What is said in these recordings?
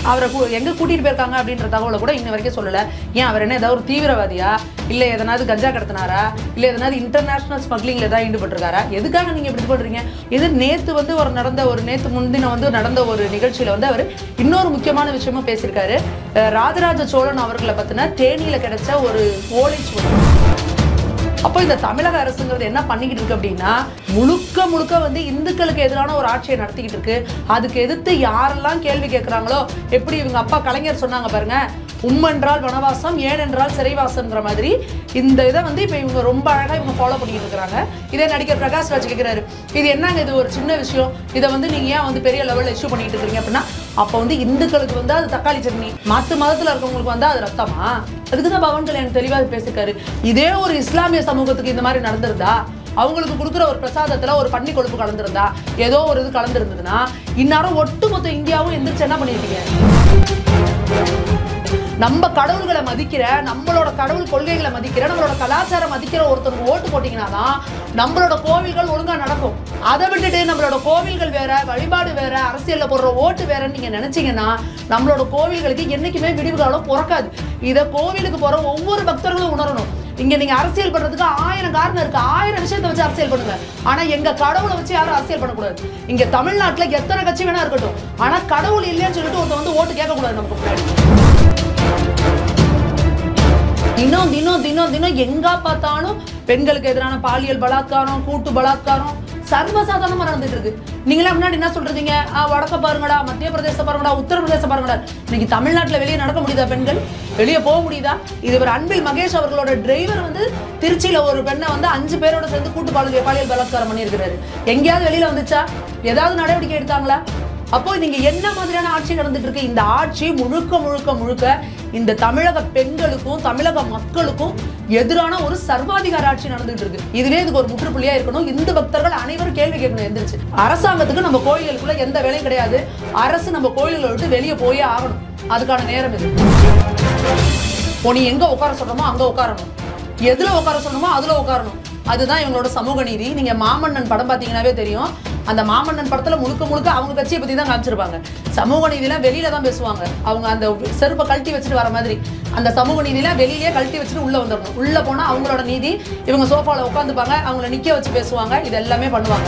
அவரை கூ- எங்க கூட்டிட்டு போயிருக்காங்க அப்படின்ற தகவலை கூட இன்ன வரைக்கும் சொல்லல ஏன் அவர் என்ன ஏதாவது ஒரு தீவிரவாதியா இல்ல எதனாவது கஞ்சா கடத்தினாரா இல்ல எதனாவது இன்டர்நேஷனல் ஸ்மக்லிங்ல ஏதாவது ஈடுபட்டிருக்காரா எதுக்காக நீங்க இப்படி பண்றீங்க இது நேத்து வந்து ஒரு நடந்த ஒரு நேத்து முன்தினம் வந்து நடந்த ஒரு நிகழ்ச்சியில வந்து அவர் இன்னொரு முக்கியமான விஷயமும் பேசியிருக்காரு அஹ் ராஜராஜ சோழன் அவர்களை பத்தின தேனியில கிடைச்ச ஒரு ஓலைச்சுவடி அப்போ இந்த தமிழக அரசுங்கிறது என்ன பண்ணிக்கிட்டு இருக்கு அப்படின்னா முழுக்க முழுக்க வந்து இந்துக்களுக்கு எதிரான ஒரு ஆட்சியை நடத்திக்கிட்டு இருக்கு அதுக்கு எதிர்த்து யாரெல்லாம் கேள்வி கேட்குறாங்களோ எப்படி இவங்க அப்பா கலைஞர் சொன்னாங்க பாருங்க உம்மென்றால் வனவாசம் ஏனென்றால் சிறைவாசம்ன்ற மாதிரி இந்த இதை வந்து இப்போ இவங்க ரொம்ப அழகாக இவங்க ஃபாலோ பண்ணிக்கிட்டு இருக்காங்க இதே நடிகர் பிரகாஷ் ராஜ் கேட்குறாரு இது என்னங்க இது ஒரு சின்ன விஷயம் இதை வந்து நீங்கள் ஏன் வந்து பெரிய லெவலில் இஷ்யூ பண்ணிட்டு இருக்கீங்க அப்படின்னா அப்போ வந்து இந்துக்களுக்கு வந்து அது தக்காளி சட்னி மற்ற மதத்தில் இருக்கவங்களுக்கு வந்து அது ரத்தமா அதுக்கு தான் பவன் கல்யாண் தெளிவாக பேசியிருக்காரு இதே ஒரு இஸ்லாமிய சமூகத்துக்கு இந்த மாதிரி நடந்திருந்தா அவங்களுக்கு கொடுக்குற ஒரு பிரசாதத்துல ஒரு பன்னி கொழுப்பு கலந்துருந்தா ஏதோ ஒரு இது கலந்துருந்ததுன்னா இந்நேரம் ஒட்டுமொத்த இந்தியாவும் எந்திரிச்சு என்ன பண்ணிருக்கீங்க நம்ம கடவுள்களை மதிக்கிற நம்மளோட கடவுள் கொள்கைகளை மதிக்கிற நம்மளோட கலாச்சாரம் மதிக்கிற ஒருத்தருக்கு ஓட்டு போட்டீங்கன்னா தான் நம்மளோட கோவில்கள் ஒழுங்கா நடக்கும் அதை விட்டுட்டு நம்மளோட கோவில்கள் வேற வழிபாடு வேற அரசியல்ல போடுற ஓட்டு வேறன்னு நீங்க நினைச்சீங்கன்னா நம்மளோட கோவில்களுக்கு என்னைக்குமே விடிவு காலம் பிறக்காது இதை கோவிலுக்கு போற ஒவ்வொரு பக்தர்களும் உணரணும் இங்க நீங்க அரசியல் பண்றதுக்கு ஆயிரம் காரணம் இருக்கு ஆயிரம் விஷயத்தை வச்சு அரசியல் பண்ணுங்க ஆனா எங்க கடவுளை வச்சு யாரும் அரசியல் பண்ணக்கூடாது இங்க தமிழ்நாட்டுல எத்தனை கட்சி வேணா இருக்கட்டும் ஆனா கடவுள் இல்லைன்னு சொல்லிட்டு ஒருத்தன் வந்து ஓட்டு கேட்க கூடாது நமக்கு முன்னாடி தினம் தினம் தினம் தினம் எங்க பார்த்தாலும் பெண்களுக்கு எதிரான பாலியல் பலாத்காரம் கூட்டு பலாத்காரம் சர்வசாதாரணமா நடந்துட்டு இருக்கு நீங்களே முன்னாடி என்ன சொல்றீங்க ஆ, வடக்க பாருங்கடா மத்திய பிரதேச பாருங்கடா உத்தரப்பிரதேச பாருங்கடா இன்னைக்கு தமிழ்நாட்டுல வெளியே நடக்க முடியுதா பெண்கள் வெளியே போக முடியுதா இது ஒரு அன்பில் மகேஷ் அவர்களோட டிரைவர் வந்து திருச்சியில ஒரு பெண்ணை வந்து அஞ்சு பேரோட சேர்ந்து கூட்டு பாலியல் பாலியல் பலாத்காரம் பண்ணியிருக்கிறாரு எங்கேயாவது வெளியில வந்துச்சா ஏதாவது நடவடிக்கை எடுத்தாங்களா அப்போ நீங்க என்ன மாதிரியான ஆட்சி நடந்துட்டு இருக்கு இந்த ஆட்சி முழுக்க முழுக்க முழுக்க இந்த தமிழக பெண்களுக்கும் தமிழக மக்களுக்கும் எதிரான ஒரு சர்வாதிகார ஆட்சி நடந்துட்டு இருக்கு இதுவே இதுக்கு ஒரு முற்றுப்புள்ளியா இருக்கணும் இந்து பக்தர்கள் அனைவரும் கேள்வி கேட்கணும் எந்திரிச்சு அரசாங்கத்துக்கு நம்ம கோயில்களுக்குள்ள எந்த வேலையும் கிடையாது அரசு நம்ம கோயில்களை விட்டு வெளியே போயே ஆகணும் அதுக்கான நேரம் இது இப்போ நீ எங்க உட்கார சொல்றோமோ அங்க உட்காரணும் எதுல உட்கார சொல்லணுமோ அதுல உட்காரணும் அதுதான் இவங்களோட சமூக நீதி நீங்க மாமன்னன் படம் பாத்தீங்கன்னாவே தெரியும் அந்த மாமன்னன் படத்துல முழுக்க முழுக்க அவங்க கட்சியை பத்தி தான் காமிச்சிருப்பாங்க சமூக நீதிலாம் வெளியில தான் பேசுவாங்க அவங்க அந்த செருப்பை கழட்டி வச்சுட்டு வர மாதிரி அந்த சமூக நீதிலாம் வெளியிலேயே கழட்டி வச்சுட்டு உள்ள வந்துடணும் உள்ள போனா அவங்களோட நீதி இவங்க சோஃபால உட்காந்துப்பாங்க அவங்கள நிக்க வச்சு பேசுவாங்க இது எல்லாமே பண்ணுவாங்க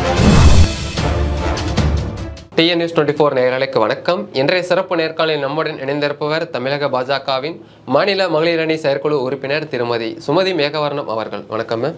டிஎன் நியூஸ் டுவெண்ட்டி ஃபோர் நேயர்களுக்கு வணக்கம் இன்றைய சிறப்பு நேர்காணலில் நம்முடன் இணைந்திருப்பவர் தமிழக பாஜகவின் மாநில மகளிர் அணி செயற்குழு உறுப்பினர் திருமதி சுமதி மேகவர்ணம் அவர்கள் வணக்கம் ma'am.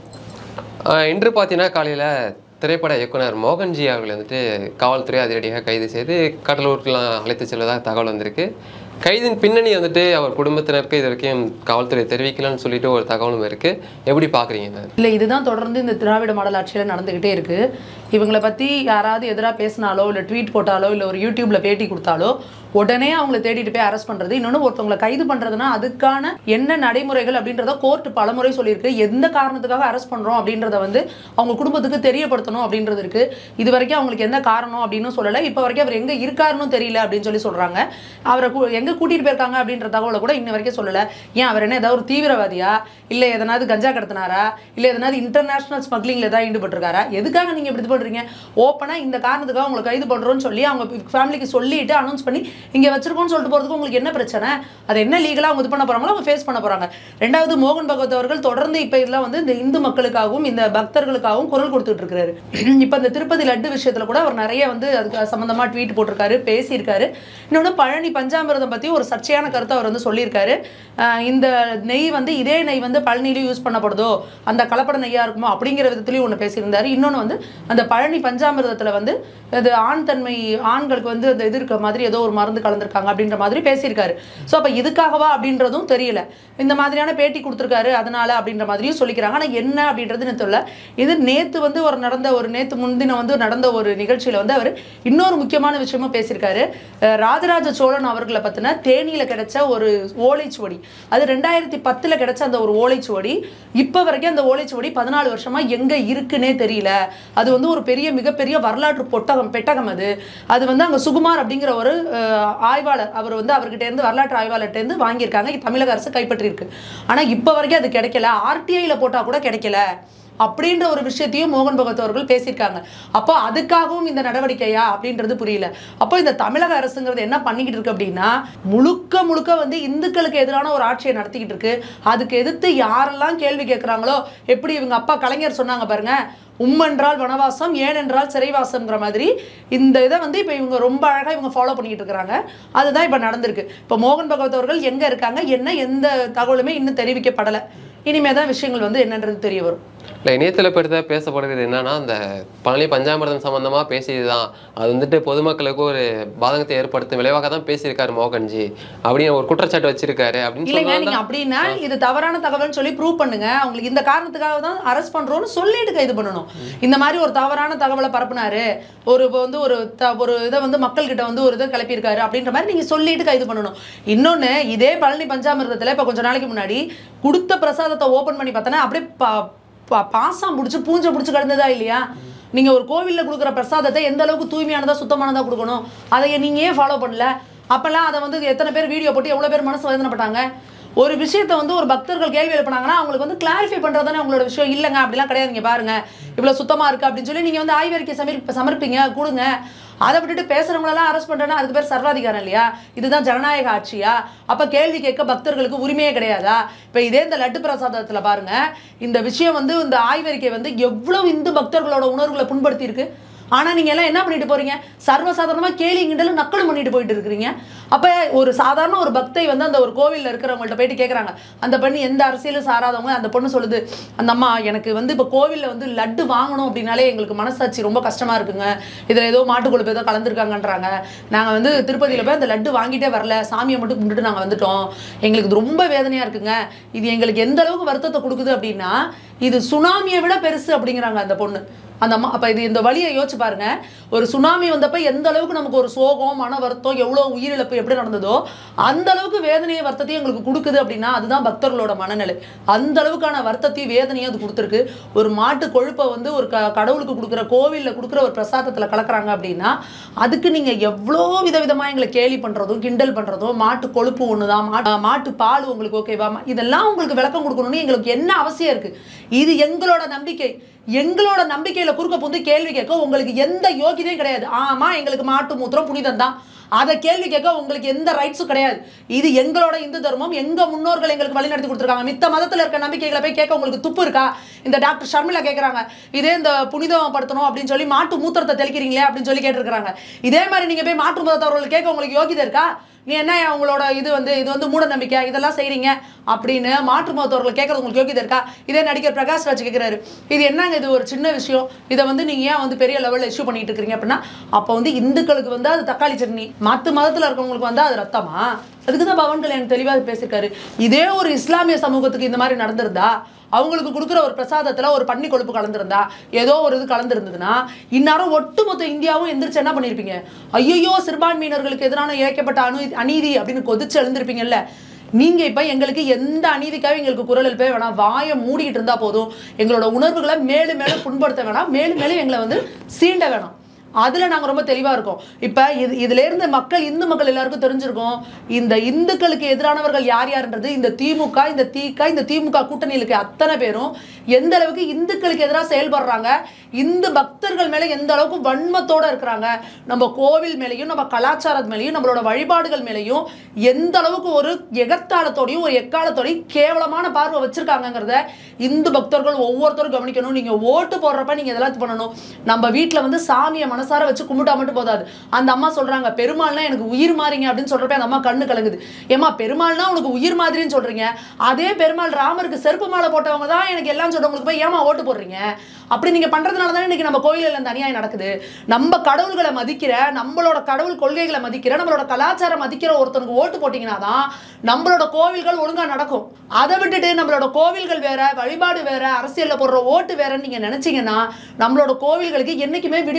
ஆஹ் இன்று பார்த்தீங்கன்னா காலையில் திரைப்பட இயக்குனர் மோகன்ஜி அவர்கள் வந்துட்டு காவல்துறை அதிரடியாக கைது செய்து கடலூருக்குலாம் அழைத்து செல்வதாக தகவல் வந்திருக்கு கைதின் பின்னணி வந்துட்டு அவர் குடும்பத்தினருக்கு இது வரைக்கும் காவல்துறை தெரிவிக்கலன்னு சொல்லிட்டு ஒரு தகவலும் இருக்கு எப்படி பார்க்குறீங்க மேம் இல்லை இதுதான் தொடர்ந்து இந்த திராவிட மாடல் ஆட்சியில் நடந்துக்கிட்டே இருக்கு இவங்களை பற்றி யாராவது எதிராக பேசினாலோ இல்லை ட்வீட் போட்டாலோ இல்லை ஒரு யூடியூப்ல பேட்டி கொடுத்தாலோ உடனே அவங்கள தேடிட்டு போய் அரெஸ்ட் பண்ணுறது இன்னொன்று ஒருத்தவங்களை கைது பண்ணுறதுனா அதுக்கான என்ன நடைமுறைகள் அப்படின்றத கோர்ட் பலமுறை சொல்லியிருக்கு எந்த காரணத்துக்காக அரெஸ்ட் பண்ணுறோம் அப்படின்றத வந்து அவங்க குடும்பத்துக்கு தெரியப்படுத்தணும் அப்படின்றது இருக்கு இது வரைக்கும் அவங்களுக்கு எந்த காரணம் அப்படின்னு சொல்லலை இப்போ வரைக்கும் அவர் எங்கே இருக்காருன்னு தெரியல அப்படின்னு சொல்லி சொல்கிறாங்க அவரை கூ- எங்க கூட்டிட்டு போயிருக்காங்க அப்படின்ற தகவலை கூட இன்ன வரைக்கும் சொல்லலை ஏன் அவர் என்ன ஏதாவது ஒரு தீவிரவாதியா இல்லை எதனாவது கஞ்சா கடத்தினாரா இல்லை எதனாவது இன்டர்நேஷனல் ஸ்மக்லிங்ல ஏதாவது ஈடுபட்டிருக்காரா எதுக்காக நீங்க இப்படி இது பண்றீங்க ஓப்பனா இந்த காரணத்துக்காக உங்களை கைது பண்றோம்னு சொல்லி அவங்க ஃபேமிலிக்கு சொல்லிட்டு அனௌன்ஸ் பண்ணி இங்க வச்சிருக்கோம்னு சொல்லிட்டு போறதுக்கு உங்களுக்கு என்ன பிரச்சனை அது என்ன லீகலா அவங்க இது பண்ண போறாங்களோ அவங்க ஃபேஸ் பண்ண போறாங்க ரெண்டாவது மோகன் பகவத் அவர்கள் தொடர்ந்து இப்ப இதெல்லாம் வந்து இந்த இந்து மக்களுக்காகவும் இந்த பக்தர்களுக்காகவும் குரல் கொடுத்துட்டு இருக்காரு இப்ப இந்த திருப்பதி லட்டு விஷயத்துல கூட அவர் நிறைய வந்து அதுக்கு சம்பந்தமா ட்வீட் போட்டிருக்காரு பேசியிருக்காரு இன்னொன்று பழனி பஞ்சாமிரதம் பத்தி ஒரு சர்ச்சையான கருத்தை அவர் வந்து சொல்லியிருக்காரு ஆஹ் இந்த நெய் வந்து இதே நெய் வந்து பழனிலையும் யூஸ் பண்ணப்படுதோ அந்த கலப்பட நெய்யா இருக்குமோ அப்படிங்கிற விதத்துலையும் ஒன்று பேசியிருந்தாரு இன்னொன்று வந்து அந்த பழனி பஞ்சாமிரதத்துல வந்து அது ஆண் தன்மை ஆண்களுக்கு வந்து அந்த இது இருக்க மாதிரி ஏதோ ஒரு மருந்து கலந்துருக்காங்க அப்படின்ற மாதிரி பேசியிருக்காரு ஸோ அப்போ இதுக்காகவா அப்படின்றதும் தெரியல இந்த மாதிரியான பேட்டி கொடுத்துருக்காரு அதனால அப்படின்ற மாதிரியும் சொல்லிக்கிறாங்க ஆனால் என்ன அப்படின்றது எனக்கு தெரியல இது நேத்து வந்து ஒரு நடந்த ஒரு நேத்து முன்தினம் வந்து நடந்த ஒரு நிகழ்ச்சியில வந்து அவர் இன்னொரு முக்கியமான விஷயமும் பேசியிருக்காரு அஹ் ராஜராஜ சோழன் அவர்களை பத்தின தேனியில கிடைச்ச ஒரு ஓலைச்சுவடி அது ரெண்டாயிரத்தி பத்துல கிடைச்ச அந்த ஒரு ஓலைச்சுவடி இப்போ வரைக்கும் அந்த ஓலைச்சுவடி பதினாலு வருஷமா எங்க இருக்குன்னே தெரியல அது வந்து ஒரு பெரிய மிகப்பெரிய வரலாற்று பொட்டகம் பெட்டகம் அது அது வந்து அங்க சுகுமார் அப்படிங்கிற ஒரு அஹ், ஆய்வாளர் அவர் வந்து அவர்கிட்ட இருந்து வரலாற்று ஆய்வாளர்கிட்ட இருந்து வாங்கியிருக்காங்க தமிழக அரசு கைப்பற்றியிருக்கு ஆனா இப்போ வரைக்கும் அது கிடைக்கல ஆர்டிஐல போட்டா கூட கிடைக்கல அப்படின்ற ஒரு விஷயத்தையும் மோகன் பகவத் அவர்கள் பேசியிருக்காங்க அப்போ அதுக்காகவும் இந்த நடவடிக்கையா அப்படின்றது புரியல அப்போ இந்த தமிழக அரசுங்கிறது என்ன பண்ணிக்கிட்டு இருக்கு அப்படின்னா முழுக்க முழுக்க வந்து இந்துக்களுக்கு எதிரான ஒரு ஆட்சியை நடத்திக்கிட்டு இருக்கு அதுக்கு எதிர்த்து யாரெல்லாம் கேள்வி கேட்குறாங்களோ எப்படி இவங்க அப்பா கலைஞர் சொன்னாங்க பாருங்க உம்மென்றால் வனவாசம் ஏனென்றால் சிறைவாசம்ங்கிற மாதிரி இந்த இதை வந்து இப்போ இவங்க ரொம்ப அழகாக இவங்க ஃபாலோ பண்ணிக்கிட்டு இருக்கிறாங்க அதுதான் இப்போ நடந்திருக்கு இப்போ மோகன் பகவத் அவர்கள் எங்கே இருக்காங்க என்ன எந்த தகவலுமே இன்னும் தெரிவிக்கப்படலை இனிமே தான் விஷயங்கள் வந்து என்னன்றது தெரிய வரும் இல்லை இணையத்தில் பெருதாக பேசப்படுகிறது என்னன்னா அந்த பழனி பஞ்சாமிர்தம் சம்பந்தமா பேசியதுதான் அது வந்துட்டு பொதுமக்களுக்கு ஒரு பாதகத்தை ஏற்படுத்தும் விளைவாக தான் பேசியிருக்காரு மோகன்ஜி அப்படின்னு ஒரு குற்றச்சாட்டு வச்சிருக்காரு அப்படின்னு இல்லைங்க சொல்லலாம் நீங்க அப்படின்னா இது தவறான தகவல்னு சொல்லி ப்ரூவ் பண்ணுங்க அவங்களுக்கு இந்த காரணத்துக்காக தான் அரெஸ்ட் பண்றோம்னு சொல்லிட்டு கைது பண்ணணும் இந்த மாதிரி ஒரு தவறான தகவலை பரப்புனாரு ஒரு இப்போ வந்து ஒரு த- ஒரு இதை வந்து மக்கள்கிட்ட வந்து ஒரு இதை கிளப்பியிருக்காரு அப்படின்ற மாதிரி நீங்க சொல்லிட்டு கைது பண்ணணும் இன்னொன்னு இதே பழனி பஞ்சாமிர்தத்துல இப்போ கொஞ்ச நாளைக்கு முன்னாடி கொடுத்த பிரசாதத்தை ஓபன் பண்ணி பார்த்தோன்னா அப்படியே பா- பா- பாசம் பிடிச்சி பூஞ்சை பிடிச்சி கிடந்ததா இல்லையா நீங்க ஒரு கோவில்ல கொடுக்குற பிரசாதத்தை எந்த அளவுக்கு தூய்மையானதா சுத்தமானதா கொடுக்கணும் அதை நீங்க ஏன் ஃபாலோ பண்ணல அப்பெல்லாம் அதை வந்து எத்தனை பேர் வீடியோ போட்டு எவ்வளவு பேர் மனசு வேதனைப்பட்டாங்க ஒரு விஷயத்தை வந்து ஒரு பக்தர்கள் கேள்வி எழுப்பினாங்கன்னா அவங்களுக்கு வந்து கிளாரிஃபை பண்றது தானே உங்களோட விஷயம் இல்லைங்க அப்படிலாம் கிடையாது இங்க பாருங்க இவ்வளவு சுத்தமா இருக்கு அப்படின்னு சொல்லி நீங்க வந்து ஆய்வறிக்கை சமர்ப்ப சமர்ப்பிங்க கொடுங்க அதை விட்டுட்டு பேசுறவங்களெல்லாம் அரெஸ்ட் பண்றேன்னா அதுக்கு பேர் சர்வாதிகாரம் இல்லையா இதுதான் ஜனநாயக ஆட்சியா அப்ப கேள்வி கேட்க பக்தர்களுக்கு உரிமையே கிடையாதா இப்ப இதே இந்த லட்டு பிரசாதத்துல பாருங்க இந்த விஷயம் வந்து இந்த ஆய்வறிக்கை வந்து எவ்வளவு இந்து பக்தர்களோட உணர்வுகளை புண்படுத்தி இருக்கு ஆனா நீங்க எல்லாம் என்ன பண்ணிட்டு போறீங்க சர்வசாதாரணமா கேலி கிண்டலும் நக்கலும் பண்ணிட்டு போயிட்டு இருக்கிறீங்க அப்ப ஒரு சாதாரண ஒரு பக்தை வந்து அந்த ஒரு கோவில்ல இருக்கிறவங்கள்ட்ட போயிட்டு கேக்குறாங்க அந்த பெண்ணு எந்த அரசியலும் சாராதவங்க அந்த பொண்ணு சொல்லுது அந்த அம்மா எனக்கு வந்து இப்ப கோவில்ல வந்து லட்டு வாங்கணும் அப்படின்னாலே எங்களுக்கு மனசாட்சி ரொம்ப கஷ்டமா இருக்குங்க இதுல ஏதோ மாட்டுக்கொழுப்பு ஏதோ கலந்துருக்காங்கன்றாங்க நாங்க வந்து திருப்பதியில போய் அந்த லட்டு வாங்கிட்டே வரல சாமியை மட்டும் கும்பிட்டுட்டு நாங்க வந்துட்டோம் எங்களுக்கு இது ரொம்ப வேதனையா இருக்குங்க இது எங்களுக்கு எந்த அளவுக்கு வருத்தத்தை கொடுக்குது அப்படின்னா இது சுனாமியை விட பெருசு அப்படிங்கிறாங்க அந்த பொண்ணு அந்த அம்மா அப்போ இது இந்த வழியை யோசிச்சு பாருங்க ஒரு சுனாமி வந்தப்ப எந்த அளவுக்கு நமக்கு ஒரு சோகம் மன வருத்தம் எவ்வளோ உயிரிழப்பு எப்படி நடந்ததோ அந்த அளவுக்கு வேதனையை வருத்தத்தையும் எங்களுக்கு கொடுக்குது அப்படின்னா அதுதான் பக்தர்களோட மனநிலை அந்த அளவுக்கான வருத்தத்தையும் வேதனையும் அது கொடுத்துருக்கு ஒரு மாட்டு கொழுப்பை வந்து ஒரு க கடவுளுக்கு கொடுக்குற கோவிலில் கொடுக்குற ஒரு பிரசாதத்தில் கலக்குறாங்க அப்படின்னா அதுக்கு நீங்கள் எவ்வளோ விதவிதமாக எங்களை கேலி பண்ணுறதும் கிண்டல் பண்ணுறதும் மாட்டு கொழுப்பு ஒன்று தான் மாட்டு மாட்டு பால் உங்களுக்கு ஓகேவா இதெல்லாம் உங்களுக்கு விளக்கம் கொடுக்கணும்னு எங்களுக்கு என்ன அவசியம் இருக்குது இது எங்களோட நம்பிக்கை எங்களோட நம்பிக்கையில குறுக்க புந்து கேள்வி கேட்க உங்களுக்கு எந்த யோகிதையும் கிடையாது ஆமா எங்களுக்கு மாட்டு மூத்திரம் புனிதம் தான் அதை கேள்வி கேட்க உங்களுக்கு எந்த ரைட்ஸும் கிடையாது இது எங்களோட இந்து தர்மம் எங்க முன்னோர்கள் எங்களுக்கு வழிநடத்தி கொடுத்துருக்காங்க மித்த மதத்துல இருக்க நம்பிக்கைகளை போய் கேட்க உங்களுக்கு துப்பு இருக்கா இந்த டாக்டர் ஷர்மிளா கேட்குறாங்க இதே இந்த புனிதப்படுத்தணும் அப்படின்னு சொல்லி மாட்டு மூத்திரத்தை தெளிக்கிறீங்களே அப்படின்னு சொல்லி கேட்டிருக்காங்க இதே மாதிரி நீங்க போய் மாற்று மதத்தவர்கள் கேட்க உங்களுக்கு யோகிதை இருக்கா நீ என்ன உங்களோட இது வந்து இது வந்து மூட நம்பிக்கை இதெல்லாம் செய்றீங்க அப்படின்னு மாற்று மருத்துவர்கள் கேட்கறது உங்களுக்கு யோகியதை இருக்கா இதே நடிகர் பிரகாஷ் ராஜ் கேட்குறாரு இது என்னங்க இது ஒரு சின்ன விஷயம் இதை வந்து நீங்க ஏன் வந்து பெரிய லெவலில் இஷ்யூ பண்ணிட்டு இருக்கீங்க அப்படின்னா அப்போ வந்து இந்துக்களுக்கு வந்து அது தக்காளி சட்னி மற்ற மதத்தில் இருக்கவங்களுக்கு வந்து அது ரத்தமா அதுக்கு தான் பவன் கல்யாண் தெளிவாக பேசியிருக்காரு இதே ஒரு இஸ்லாமிய சமூகத்துக்கு இந்த மாதிரி நடந்திருந்தா அவங்களுக்கு கொடுக்குற ஒரு பிரசாதத்துல ஒரு பன்னி கொழுப்பு கலந்துருந்தா ஏதோ ஒரு இது கலந்துருந்ததுன்னா இந்நேரம் ஒட்டுமொத்த இந்தியாவும் எந்திரிச்சு என்ன பண்ணியிருப்பீங்க ஐயோ சிறுபான்மையினர்களுக்கு எதிரான இழைக்கப்பட்ட அணு அநீதி அப்படின்னு கொதிச்சு எழுந்திருப்பீங்கல்ல நீங்க இப்ப எங்களுக்கு எந்த அநீதிக்காகவும் எங்களுக்கு குரல் எழுப்பவே வேணாம் வாயை மூடிக்கிட்டு இருந்தா போதும் எங்களோட உணர்வுகளை மேலும் மேலும் புண்படுத்த வேணாம் மேலும் மேலும் எங்களை வந்து சீண்ட வேணாம் அதுல நாங்க ரொம்ப தெளிவா இருக்கோம் இப்ப இது இதுல இருந்து மக்கள் இந்து மக்கள் எல்லாருக்கும் தெரிஞ்சிருக்கும் இந்த இந்துக்களுக்கு எதிரானவர்கள் யார் யாருன்றது இந்த திமுக இந்த தீக இந்த திமுக கூட்டணியில் இருக்க அத்தனை பேரும் எந்த அளவுக்கு இந்துக்களுக்கு எதிராக செயல்படுறாங்க இந்து பக்தர்கள் மேல எந்த அளவுக்கு வன்மத்தோட இருக்கிறாங்க நம்ம கோவில் மேலேயும் நம்ம கலாச்சாரத்து மேலேயும் நம்மளோட வழிபாடுகள் மேலேயும் எந்த அளவுக்கு ஒரு எகத்தாளத்தோடையும் ஒரு எக்காலத்தோடையும் கேவலமான பார்வை வச்சிருக்காங்கங்கிறத இந்து பக்தர்கள் ஒவ்வொருத்தரும் கவனிக்கணும் நீங்க ஓட்டு போடுறப்ப நீங்க இதெல்லாம் பண்ணணும் நம்ம வீட்ல வந்து சாமியை மனசார வச்சு கும்பிட்டா மட்டும் போதாது அந்த அம்மா சொல்றாங்க பெருமாள்னா எனக்கு உயிர் மாறிங்க அப்படின்னு சொல்றப்ப அந்த அம்மா கண்ணு கலங்குது ஏமா பெருமாள்னா உனக்கு உயிர் மாதிரின்னு சொல்றீங்க அதே பெருமாள் ராமருக்கு செருப்பு மாலை போட்டவங்க தான் எனக்கு எல்லாம் சொல்றவங்களுக்கு போய் ஏமா ஓட்டு போடுறீங்க அப்படி நீங்க பண்றதுனால தானே இன்னைக்கு நம்ம கோயிலில் இந்த அநியாயம் நடக்குது நம்ம கடவுள்களை மதிக்கிற நம்மளோட கடவுள் கொள்கைகளை மதிக்கிற நம்மளோட கலாச்சாரம் மதிக்கிற ஒருத்தனுக்கு ஓட்டு போட்டீங்கன்னா தான் நம்மளோட கோவில்கள் ஒழுங்கா நடக்கும் அதை விட்டுட்டு நம்மளோட கோவில்கள் வேற வழிபாடு வேற அரசியல்ல போடுற ஓட்டு வேறன்னு நீங்க நினைச்சீங்கன்னா நம்மளோட கோவில்களுக்கு என்னைக்குமே விடிவு காலம் பிறக்காது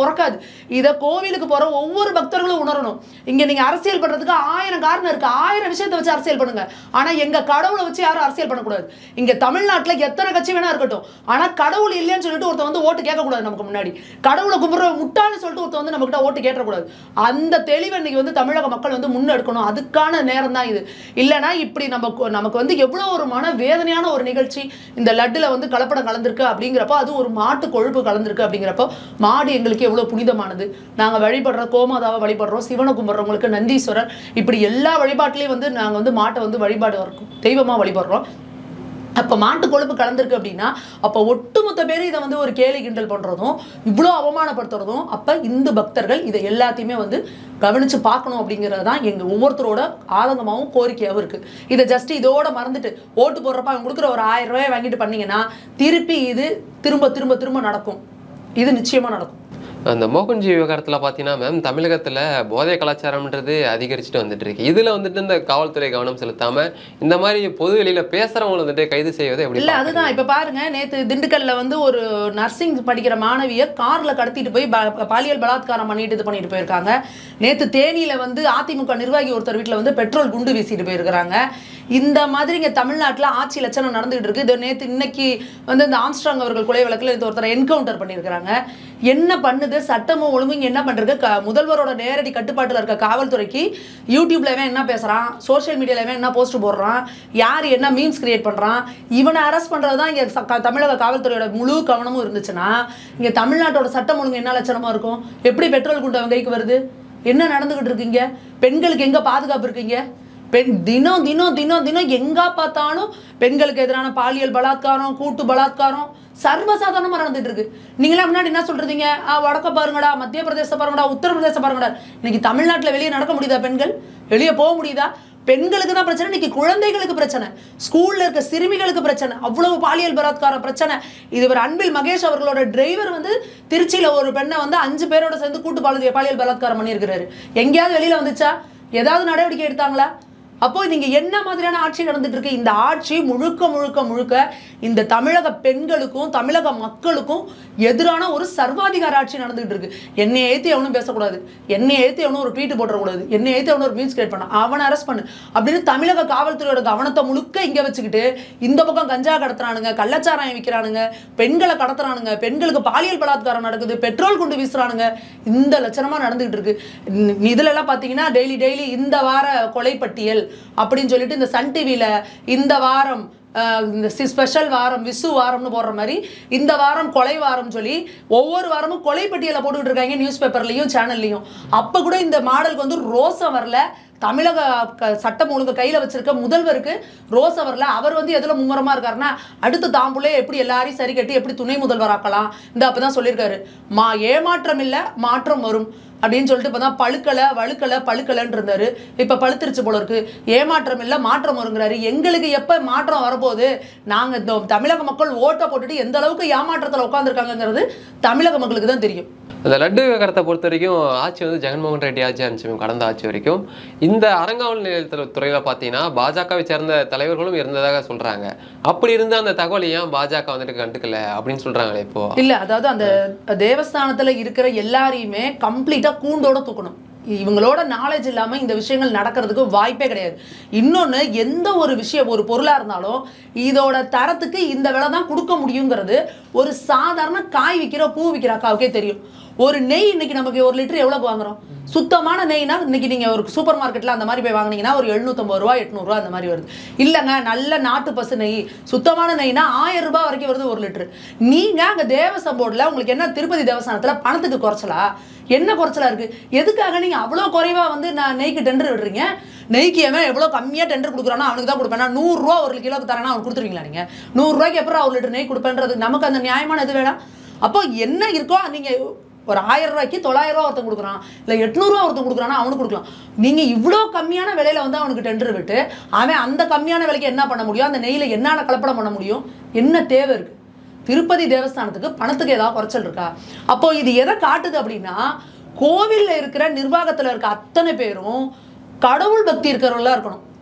பிறக்காது இதை கோவிலுக்கு போற ஒவ்வொரு பக்தர்களும் உணரணும் இங்க நீங்க அரசியல் பண்றதுக்கு ஆயிரம் காரணம் இருக்கு ஆயிரம் விஷயத்தை வச்சு அரசியல் பண்ணுங்க ஆனா எங்க கடவுளை வச்சு யாரும் அரசியல் பண்ணக்கூடாது இங்க தமிழ்நாட்டுல எத்தனை கட்சி வேணா இருக்கட்டும் ஆனா கடவுள் இல்லைன்னு சொல்லிட்டு ஒருத்தன் வந்து ஓட்டு கேட்கக்கூடாது நமக்கு முன்னாடி கடவுளை கும்பிட்ற முட்டாள்னு சொல்லிட்டு ஒருத்தன் வந்து நம்ம கிட்ட ஓட்டு கேட்டக்கூடாது அந்த தெளிவை இன்னைக்கு வந்து தமிழக மக்கள் வந்து முன்னெடுக்கணும் அதுக்கான நேரம் தான் இது இல்லைன்னா இப்படி நம்ம கு- நமக்கு வந்து எவ்வளோ ஒரு மன வேதனையான ஒரு நிகழ்ச்சி இந்த லட்டுல வந்து கலப்படம் கலந்திருக்கு அப்படிங்கிறப்போ அது ஒரு மாட்டு கொழுப்பு கலந்திருக்கு அப்படிங்கிறப்போ மாடு எங்களுக்கு எவ்வளோ புனிதமானது நாங்கள் வழிபடுற கோமாதாவை வழிபடுறோம் சிவனை கும்பிட்றவங்களுக்கு நந்தீஸ்வரர் இப்படி எல்லா வழிபாட்டிலையும் வந்து நாங்கள் வந்து மாட்டை வந்து வழிபாடு இருக்கும் தெய்வமாக வழிபடுறோம் அப்போ மாட்டு கொழுப்பு கலந்திருக்கு அப்படின்னா அப்போ ஒட்டுமொத்த பேர் இதை வந்து ஒரு கேலி கிண்டல் பண்ணுறதும் இவ்வளோ அவமானப்படுத்துறதும் அப்போ இந்து பக்தர்கள் இதை எல்லாத்தையுமே வந்து கவனித்து பார்க்கணும் அப்படிங்கிறது தான் எங்கள் ஒவ்வொருத்தரோட ஆதங்கமாகவும் கோரிக்கையாகவும் இருக்குது இதை ஜஸ்ட் இதோட மறந்துட்டு ஓட்டு போடுறப்ப அவங்க கொடுக்குற ஒரு ஆயிரம் ரூபாய் வாங்கிட்டு பண்ணீங்கன்னா திருப்பி இது திரும்ப திரும்ப திரும்ப நடக்கும் இது நிச்சயமாக நடக்கும் அந்த மோகன்ஜி விவகாரத்தில் பார்த்தீங்கன்னா மேம் தமிழகத்தில் போதை கலாச்சாரம்ன்றது அதிகரிச்சுட்டு வந்துட்டு இருக்கு இதில் வந்துட்டு இந்த காவல்துறை கவனம் செலுத்தாமல் இந்த மாதிரி பொது வெளியில் பேசுகிறவங்களை வந்துட்டு கைது செய்வதை எப்படி இல்ல அதுதான் இப்ப பாருங்க நேத்து திண்டுக்கல்ல வந்து ஒரு நர்சிங் படிக்கிற மாணவிய கார்ல கடத்திட்டு போய் ப- பாலியல் பலாத்காரம் பண்ணிட்டு இது பண்ணிட்டு போயிருக்காங்க நேத்து தேனியில வந்து அதிமுக நிர்வாகி ஒருத்தர் வீட்டுல வந்து பெட்ரோல் குண்டு வீசிட்டு போயிருக்கிறாங்க இந்த மாதிரி இங்க தமிழ்நாட்டுல ஆட்சி லட்சணம் நடந்துகிட்டு இருக்கு இது நேத்து இன்னைக்கு வந்து இந்த ஆம்ஸ்ட்ராங் அவர்கள் கொலை வழக்குல இது ஒருத்தரை என்கவுண்டர் பண்ணியிருக்கிறாங்க என்ன பண்ணுது சட்டமும் ஒழுங்கும் இங்க என்ன பண்றது க- முதல்வரோட நேரடி கட்டுப்பாட்டுல இருக்க காவல்துறைக்கு யூடியூப்ல இவன் என்ன பேசுறான் சோஷியல் மீடியால இவன் என்ன போஸ்ட் போடுறான் யார் என்ன மீம்ஸ் கிரியேட் பண்றான் இவனை அரெஸ்ட் பண்றது தான் இங்க ச- க- தமிழக காவல்துறையோட முழு கவனமும் இருந்துச்சுன்னா இங்க தமிழ்நாட்டோட சட்டம் ஒழுங்கு என்ன லட்சணமா இருக்கும் எப்படி பெட்ரோல் குண்டு அவன் கைக்கு வருது என்ன நடந்துகிட்டு இருக்கீங்க பெண்களுக்கு எங்க பாதுகாப்பு இருக்கீங்க பெண் தினம் தினம் தினம் தினம் எங்க பார்த்தாலும் பெண்களுக்கு எதிரான பாலியல் பலாத்காரம் கூட்டு பலாத்காரம் சர்வசாதாரணமா நடந்துட்டு இருக்கு நீங்களே முன்னாடி என்ன சொல்றீங்க ஆ, வடக்க பாருங்கடா மத்திய பிரதேச பாருங்கடா உத்தரப்பிரதேச பாருங்கடா இன்னைக்கு தமிழ்நாட்டுல வெளியே நடக்க முடியுதா பெண்கள் வெளியே போக முடியுதா பெண்களுக்கு தான் பிரச்சனை இன்னைக்கு குழந்தைகளுக்கு பிரச்சனை ஸ்கூல்ல இருக்க சிறுமிகளுக்கு பிரச்சனை அவ்வளவு பாலியல் பலாத்கார பிரச்சனை இது ஒரு அன்பில் மகேஷ் அவர்களோட டிரைவர் வந்து திருச்சியில ஒரு பெண்ணை வந்து அஞ்சு பேரோட சேர்ந்து கூட்டு பாலியல் பாலியல் பலாத்காரம் பண்ணியிருக்கிறாரு எங்கேயாவது வெளியில வந்துச்சா ஏதாவது நடவடிக்கை எடுத்தாங்களா அப்போ நீங்க என்ன மாதிரியான ஆட்சி நடந்துட்டு இருக்கு இந்த ஆட்சி முழுக்க முழுக்க முழுக்க இந்த தமிழக பெண்களுக்கும் தமிழக மக்களுக்கும் எதிரான ஒரு சர்வாதிகார ஆட்சி நடந்துகிட்டு இருக்கு என்னை ஏத்தி அவனும் பேசக்கூடாது என்னை ஏத்தி அவனும் ஒரு ட்வீட் போடக்கூடாது என்னை ஏத்தி அவனும் ஒரு மீன்ஸ் கிரியேட் பண்ண அவனை அரெஸ்ட் பண்ணு அப்படின்னு தமிழக காவல்துறையோட கவனத்தை முழுக்க இங்க வச்சுக்கிட்டு இந்த பக்கம் கஞ்சா கடத்துறானுங்க கள்ளச்சாராயம் விற்கிறானுங்க பெண்களை கடத்துறானுங்க பெண்களுக்கு பாலியல் பலாத்காரம் நடக்குது பெட்ரோல் குண்டு வீசுறானுங்க இந்த லட்சணமா நடந்துகிட்டு இருக்கு இந்~ இதுல எல்லாம் பாத்தீங்கன்னா டெய்லி டெய்லி இந்த வார கொலைப்பட்டியல் அப்படின்னு சொல்லிட்டு இந்த சன் டிவியில இந்த வாரம் அஹ், இந்த ஸ்பெஷல் வாரம் விசு வாரம்னு போடுற மாதிரி இந்த வாரம் கொலை வாரம் சொல்லி ஒவ்வொரு வாரமும் கொலைப்பட்டியலை போட்டுக்கிட்டு இருக்காங்க நியூஸ் பேப்பர்லையும் சேனல்லையும் அப்போ கூட இந்த மாடலுக்கு வந்து ரோசம் வரல தமிழக க- சட்டம் ஒழுங்கு கையில் வச்சிருக்க முதல்வருக்கு ரோசம் வரல அவர் வந்து எதில் மும்முரமா இருக்காருன்னா அடுத்து தாம்புலே எப்படி எல்லாரையும் சரி கட்டி எப்படி துணை முதல்வராக்கலாம் இந்த அப்பதான் சொல்லியிருக்காரு மா ஏமாற்றம் இல்லை மாற்றம் வரும் அப்படின்னு சொல்லிட்டு இப்போ தான் பழுக்கலை வழுக்கலை பழுக்கலைன்னு இருந்தாரு இப்போ பழுத்துருச்சு போல இருக்கு ஏமாற்றம் இல்லை மாற்றம் வருங்கிறாரு எங்களுக்கு எப்போ மாற்றம் வரப்போகுது நாங்கள் இந்த தமிழக மக்கள் ஓட்டை போட்டுட்டு எந்த அளவுக்கு ஏமாற்றத்தில் உட்காந்துருக்காங்கங்கிறது தமிழக மக்களுக்கு தான் தெரியும் அந்த லட்டு விவகாரத்தை பொறுத்த வரைக்கும் ஆட்சி வந்து ஜெகன்மோகன் ரெட்டி ஆட்சி இருந்துச்சு மேம் கடந்த ஆட்சி வரைக்கும் இந்த அறங்காவல் நிலையத்தில் துறையில் பார்த்தீங்கன்னா பாஜகவை சேர்ந்த தலைவர்களும் இருந்ததாக சொல்றாங்க அப்படி இருந்த அந்த தகவலை ஏன் பாஜக வந்துட்டு கண்டுக்கல அப்படின்னு சொல்றாங்களே இப்போ இல்ல அதாவது அந்த தேவஸ்தானத்துல இருக்கிற எல்லாரையுமே கம்ப்ளீட்டா கூண்டோட தூக்கணும் இவங்களோட நாலேஜ் இல்லாம இந்த விஷயங்கள் நடக்கிறதுக்கு வாய்ப்பே கிடையாது இன்னொன்னு எந்த ஒரு விஷயம் ஒரு பொருளா இருந்தாலும் இதோட தரத்துக்கு இந்த விலை தான் கொடுக்க முடியுங்கிறது ஒரு சாதாரண காய் விற்கிற பூ விற்கிற அக்காவுக்கே தெரியும் ஒரு நெய் இன்னைக்கு நமக்கு ஒரு லிட்டர் எவ்வளவுக்கு வாங்குறோம் சுத்தமான நெய்னா இன்னைக்கு நீங்க ஒரு சூப்பர் மார்க்கெட்ல அந்த மாதிரி போய் வாங்குனீங்கன்னா ஒரு எழுநூத்தம்பது ரூபா எட்நூறுவா அந்த மாதிரி வருது இல்லைங்க நல்ல நாட்டு பசு நெய் சுத்தமான நெய்னா ஆயிரம் ரூபாய் வரைக்கும் வருது ஒரு லிட்டர் நீங்க அங்க தேவசம் போர்டில் உங்களுக்கு என்ன திருப்பதி தேவஸ்தானத்துல பணத்துக்கு குறைச்சலா என்ன குறைச்சலா இருக்கு எதுக்காக நீங்க அவ்வளோ குறைவா வந்து நான் நெய்க்கு டெண்டர் விடுறீங்க நெய்க்கு எவன் எவ்வளோ கம்மியாக டெண்டர் கொடுக்குறானோ அவனுக்கு தான் கொடுப்பேன் நான் நூறுரூவா ஒரு கிலோக்கு தரேன்னா அவனுக்கு கொடுத்துருவீங்களா நீங்கள் நூறுரூவாய்க்கு அப்புறம் ஒரு லிட்டர் நெய் கொடுப்பேன்றது நமக்கு அந்த நியாயமான இது வேணாம் அப்போ என்ன இருக்கோ நீங்கள் ஒரு ஆயிரம் ரூபாய்க்கு தொள்ளாயிரம் ரூபா ஒருத்தன் கொடுக்குறான் இல்லை எட்நூறுவா ஒருத்தன் கொடுக்குறானா அவனுக்கு கொடுக்கலாம் நீங்கள் இவ்வளோ கம்மியான விலையில வந்து அவனுக்கு டெண்டர் விட்டு அவன் அந்த கம்மியான விலைக்கு என்ன பண்ண முடியும் அந்த நெய்யில் என்னென்ன கலப்படம் பண்ண முடியும் என்ன தேவை இருக்கு திருப்பதி தேவஸ்தானத்துக்கு பணத்துக்கு ஏதாவது குறைச்சல் இருக்கா அப்போ இது எதை காட்டுது அப்படின்னா கோவில்ல இருக்கிற நிர்வாகத்துல இருக்க அத்தனை பேரும் கடவுள் பக்தி இருக்கிறவங்களா இருக்கணும்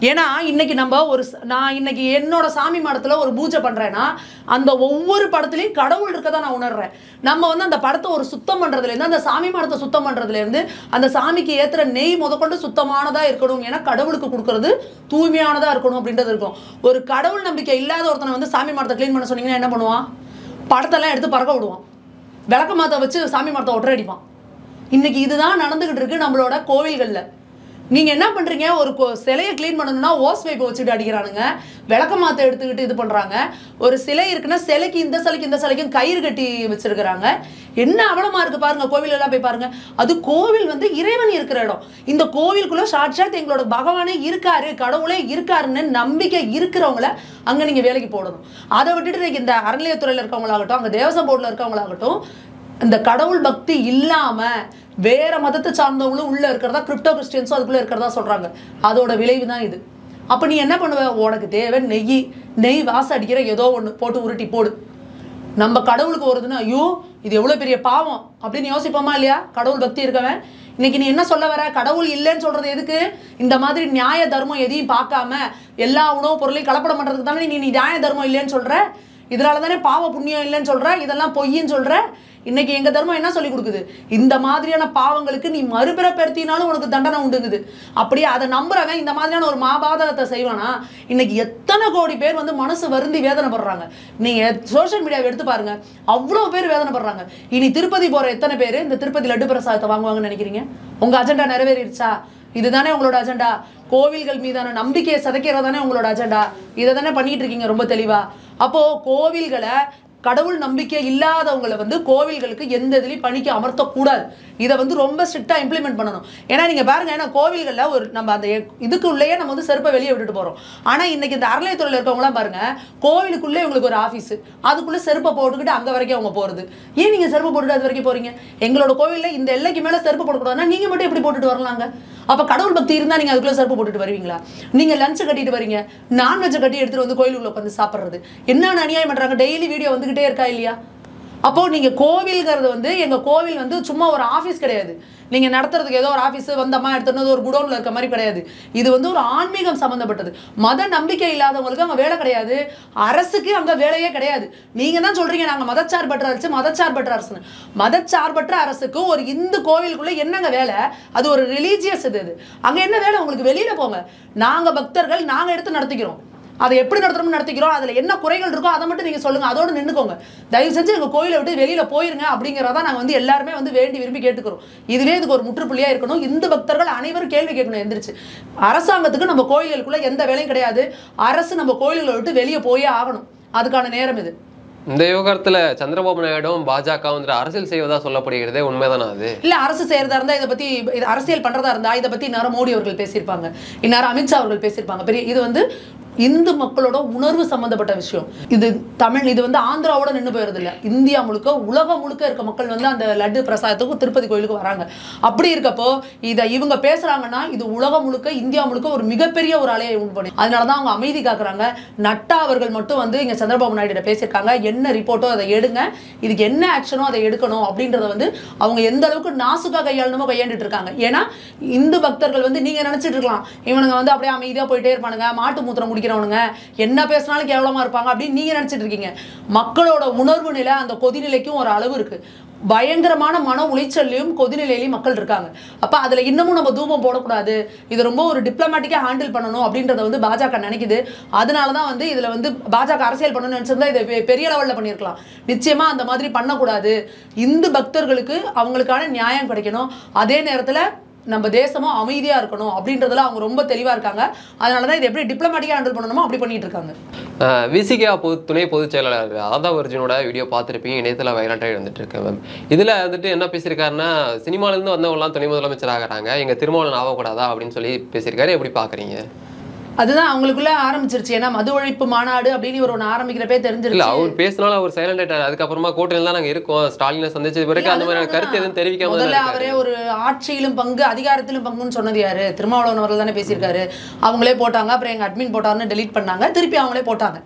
ஏன்னா இன்னைக்கு நம்ம ஒரு ச- நான் இன்னைக்கு என்னோட சாமி மடத்துல ஒரு பூஜை பண்றேன்னா அந்த ஒவ்வொரு படத்துலையும் கடவுள் இருக்கதா நான் உணர்றேன் நம்ம வந்து அந்த படத்தை ஒரு சுத்தம் பண்றதுல இருந்து அந்த சாமி மடத்தை சுத்தம் பண்றதுல இருந்து அந்த சாமிக்கு ஏத்துற நெய் முதற்கொண்டு சுத்தமானதா இருக்கணும் ஏன்னா கடவுளுக்கு கொடுக்கறது தூய்மையானதா இருக்கணும் அப்படின்றது இருக்கும் ஒரு கடவுள் நம்பிக்கை இல்லாத ஒருத்தனை வந்து சாமி மடத்தை க்ளீன் பண்ண சொன்னீங்கன்னா என்ன பண்ணுவான் படத்தெல்லாம் எடுத்து பறக்க விடுவான் விளக்க மாத்த வச்சு சாமி மரத்தை ஒற்றை அடிப்பான் இன்னைக்கு இதுதான் நடந்துகிட்டு இருக்கு நம்மளோட கோவில்கள்ல நீங்க என்ன பண்றீங்க ஒரு கோ- சிலையை க்ளீன் பண்ணணும்னா ஓஸ் பைப்பை வச்சுட்டு அடிக்கிறானுங்க விளக்க மாத்த எடுத்துக்கிட்டு இது பண்றாங்க ஒரு சிலை இருக்குன்னா சிலைக்கு இந்த சிலைக்கு இந்த சிலைக்கும் கயிறு கட்டி வச்சிருக்கிறாங்க என்ன அவலமா இருக்கு பாருங்க கோவில் எல்லாம் போய் பாருங்க அது கோவில் வந்து இறைவன் இருக்கிற இடம் இந்த கோவிலுக்குள்ள சாட்சாத் எங்களோட பகவானே இருக்காரு கடவுளே இருக்காருன்னு நம்பிக்கை இருக்கிறவங்கள அங்க நீங்க வேலைக்கு போடணும் அதை விட்டுட்டு இன்னைக்கு இந்த அறநிலையத்துறையில இருக்கவங்களாகட்டும் அங்க தேவசம் போர்டில் இருக்கவங்களாகட்டும் இந்த கடவுள் பக்தி இல்லாம வேற மதத்தை சார்ந்தவங்களும் உள்ள இருக்கிறதா கிரிப்டோ கிறிஸ்டியன்ஸும் அதுக்குள்ள இருக்கிறதா சொல்றாங்க அதோட விளைவு தான் இது அப்ப நீ என்ன பண்ணுவ உனக்கு தேவை நெய் நெய் வாசம் அடிக்கிற ஏதோ ஒண்ணு போட்டு உருட்டி போடு நம்ம கடவுளுக்கு வருதுன்னா ஐயோ இது எவ்வளவு பெரிய பாவம் அப்படின்னு யோசிப்போமா இல்லையா கடவுள் பக்தி இருக்கவன் இன்னைக்கு நீ என்ன சொல்ல வர கடவுள் இல்லைன்னு சொல்றது எதுக்கு இந்த மாதிரி நியாய தர்மம் எதையும் பார்க்காம எல்லா உணவுப் பொருளையும் கலப்படம் பண்றதுக்கு தானே நீ நீ நியாய தர்மம் இல்லைன்னு சொல்ற இதனால தானே பாவ புண்ணியம் இல்லைன்னு சொல்ற இதெல்லாம் பொய்ன்னு சொல்ற இன்னைக்கு எங்க தர்மம் என்ன சொல்லி கொடுக்குது இந்த மாதிரியான பாவங்களுக்கு நீ மறுபிறப்படுத்தினாலும் உனக்கு தண்டனை உண்டுங்குது அப்படியே அதை நம்புறவன் இந்த மாதிரியான ஒரு மாபாதகத்தை செய்வானா இன்னைக்கு எத்தனை கோடி பேர் வந்து மனசு வருந்தி வேதனைப்படுறாங்க நீங்க சோஷியல் மீடியாவை எடுத்து பாருங்க அவ்வளோ பேர் வேதனைப்படுறாங்க இனி திருப்பதி போற எத்தனை பேர் இந்த திருப்பதி லட்டு பிரசாதத்தை வாங்குவாங்கன்னு நினைக்கிறீங்க உங்க அஜெண்டா நிறைவேறிடுச்சா இதுதானே உங்களோட அஜெண்டா கோவில்கள் மீதான நம்பிக்கையை சிதைக்கிறது தானே உங்களோட அஜெண்டா இதை தானே பண்ணிட்டு இருக்கீங்க ரொம்ப தெளிவா அப்போ கோவில்களை கடவுள் நம்பிக்கை இல்லாதவங்களை வந்து கோவில்களுக்கு எந்த இதுலையும் பணிக்கு அமர்த்தக்கூடாது இதை வந்து ரொம்ப ஸ்ட்ரிக்டா இம்ப்ளிமெண்ட் பண்ணணும் ஏன்னா நீங்க பாருங்க ஏன்னா கோவில்கள்ல ஒரு நம்ம அந்த எ- இதுக்குள்ளேயே நம்ம வந்து செருப்பை வெளியே விட்டுட்டு போறோம் ஆனா இன்னைக்கு இந்த அறநிலையத்துறையில இருக்கவங்களாம் பாருங்க கோவிலுக்குள்ளே உங்களுக்கு ஒரு ஆஃபீஸ் அதுக்குள்ள செருப்பை போட்டுக்கிட்டு அங்க வரைக்கும் அவங்க போறது ஏன் நீங்க செருப்பு போட்டுட்டு அது வரைக்கும் போறீங்க எங்களோட கோவில்ல இந்த எல்லைக்கு மேல செருப்பு போடக்கூடாதுன்னா நீங்க மட்டும் எப்படி போட்டுட்டு வரலாங்க அப்ப கடவுள் பக்தி இருந்தா நீங்க அதுக்குள்ள செருப்பு போட்டுட்டு வருவீங்களா நீங்க லஞ்ச் கட்டிட்டு வரீங்க நான்வெஜ் கட்டி எடுத்துட்டு வந்து கோயிலுக்குள்ள உட்காந்து சாப்பிடுறது என்னென்ன அநியாயம் பண்றாங்க டெய்லி வீடியோ வந்துகிட்டே இருக்கா இல்லையா அப்போ நீங்க கோவில்ங்கிறது வந்து எங்க கோவில் வந்து சும்மா ஒரு ஆபீஸ் கிடையாது நீங்க நடத்துறதுக்கு ஏதோ ஒரு ஆபீஸ் வந்தம்மா எடுத்துட்டு ஒரு குடோன்ல இருக்க மாதிரி கிடையாது இது வந்து ஒரு ஆன்மீகம் சம்பந்தப்பட்டது மத நம்பிக்கை இல்லாதவங்களுக்கு அங்க வேலை கிடையாது அரசுக்கு அங்க வேலையே கிடையாது நீங்க தான் சொல்றீங்க நாங்க மதச்சார்பற்ற அரசு மதச்சார்பற்ற அரசுன்னு மதச்சார்பற்ற அரசுக்கு ஒரு இந்து கோவிலுக்குள்ள என்னங்க வேலை அது ஒரு ரிலீஜியஸ் இது இது அங்க என்ன வேலை உங்களுக்கு வெளியில போங்க நாங்க பக்தர்கள் நாங்க எடுத்து நடத்திக்கிறோம் அதை எப்படி நடத்தணும்னு நடத்திக்கிறோம் அதுல என்ன குறைகள் இருக்கோ அதை மட்டும் நீங்க சொல்லுங்க அதோட நின்னுக்கோங்க தயவு செஞ்சு எங்க கோயிலை விட்டு வெளியில போயிருங்க அப்படிங்கிறத நாங்க வந்து எல்லாருமே வந்து வேண்டி விரும்பி கேட்டுக்கிறோம் இதுவே இதுக்கு ஒரு முற்றுப்புள்ளியா இருக்கணும் இந்து பக்தர்கள் அனைவரும் கேள்வி கேட்கணும் எந்திரிச்சு அரசாங்கத்துக்கு நம்ம கோயில்களுக்குள்ள எந்த வேலையும் கிடையாது அரசு நம்ம கோயில்களை விட்டு வெளியே போயே ஆகணும் அதுக்கான நேரம் இது இந்த விவகாரத்துல சந்திரபாபு நாயுடும் பாஜக வந்துட்டு அரசியல் செய்வதா சொல்லப்படுகிறதே உண்மைதானா அது இல்ல அரசு செய்யறதா இருந்தா இதை பத்தி இது அரசியல் பண்றதா இருந்தா இதை பத்தி இந்நேரம் மோடி அவர்கள் பேசியிருப்பாங்க இந்நேரம் அமித்ஷா அவர்கள் பேசியிருப்பாங்க பெரிய இது வந்து இந்து மக்களோட உணர்வு சம்பந்தப்பட்ட விஷயம் இது தமிழ் இது வந்து ஆந்திராவோட நின்று போயிருது இல்ல இந்தியா முழுக்க உலகம் முழுக்க இருக்க மக்கள் வந்து அந்த லட்டு பிரசாதத்துக்கும் திருப்பதி கோயிலுக்கு வராங்க அப்படி இருக்கப்போ இதை இவங்க பேசுறாங்கன்னா இது உலகம் முழுக்க இந்தியா முழுக்க ஒரு மிகப்பெரிய ஒரு அலையை உண்டு பண்ணி அதனாலதான் அவங்க அமைதி காக்குறாங்க நட்டா அவர்கள் மட்டும் வந்து இங்க சந்திரபாபு நாயுடு பேசியிருக்காங்க என்ன ரிப்போர்ட்டோ அதை எடுங்க இதுக்கு என்ன ஆக்ஷனோ அதை எடுக்கணும் அப்படின்றத வந்து அவங்க எந்த அளவுக்கு நாசுக்கா கையாளணுமோ கையாண்டுட்டு இருக்காங்க ஏன்னா இந்து பக்தர்கள் வந்து நீங்க நினைச்சிட்டு இருக்கலாம் இவனுங்க வந்து அப்படியே அமைதியா போயிட்டே இருப்பானுங்க மாட்டு மூத்திரம் குடிக்கிறவனுங்க என்ன பேசினாலும் கேவலமா இருப்பாங்க அப்படின்னு நீங்க நினைச்சிட்டு இருக்கீங்க மக்களோட உணர்வு நிலை அந்த கொதிநிலைக்கும் ஒரு அளவு இருக்கு பயங்கரமான மன உளைச்சல்லையும் கொதிநிலையிலையும் மக்கள் இருக்காங்க அப்ப அதுல இன்னமும் நம்ம தூபம் போடக்கூடாது இது ரொம்ப ஒரு டிப்ளமேட்டிக்கா ஹேண்டில் பண்ணணும் அப்படின்றத வந்து பாஜக நினைக்குது அதனால தான் வந்து இதுல வந்து பாஜக அரசியல் பண்ணணும்னு நினைச்சிருந்தா இதை பெ- பெரிய லெவல்ல பண்ணியிருக்கலாம் நிச்சயமா அந்த மாதிரி பண்ணக்கூடாது இந்து பக்தர்களுக்கு அவங்களுக்கான நியாயம் கிடைக்கணும் அதே நேரத்துல நம்ம தேசமும் அமைதியா இருக்கணும் அப்படின்றதுல அவங்க ரொம்ப தெளிவா இருக்காங்க அதனால தான் இதை எப்படி டிப்ளமேட்டிக்கா ஹேண்டில் பண்ணணுமோ அப்படி பண்ணிட்டு இருக்காங்க விசிகா பொது துணை பொதுச் செயலாளர் ஆதா அர்ஜுனோட வீடியோ பார்த்துருப்பீங்க இணையத்தில் வைரலாகி வந்துட்டு இருக்கு மேம் இதில் வந்துட்டு என்ன பேசியிருக்காருன்னா சினிமாலேருந்து வந்தவங்கலாம் துணை முதலமைச்சர் ஆகிறாங்க எங்கள் திருமாவளவன் ஆகக்கூடாதா அப்படின்னு சொல்லி பேசியிருக்காரு எப்படி பார்க்குறீங்க அதுதான் அவங்களுக்குள்ள ஆரம்பிச்சிருச்சு ஏன்னா மது ஒழிப்பு மாநாடு அப்படின்னு இவர் ஒன்று ஆரம்பிக்கிறப்பே இல்ல தெரிஞ்சிருச்சு அவர் பேசினாலும் அவர் சைலண்ட் ஆயிட்டாரு அதுக்கப்புறமா கூட்டணியில் தான் நாங்க இருக்கோம் ஸ்டாலினை சந்திச்சது பிறகு அந்த மாதிரியான கருத்து எதுவும் தெரிவிக்காம தான் முதல்ல இருக்காரு. அவரே ஒரு ஆட்சியிலும் பங்கு அதிகாரத்திலும் பங்குன்னு சொன்னது யாரு திருமாவளவன் அவர்கள் தானே பேசியிருக்காரு அவங்களே போட்டாங்க அப்புறம் எங்க அட்மின் போட்டாருன்னு டெலீட் பண்ணாங்க திருப்பி அவங்களே போட்டாங்க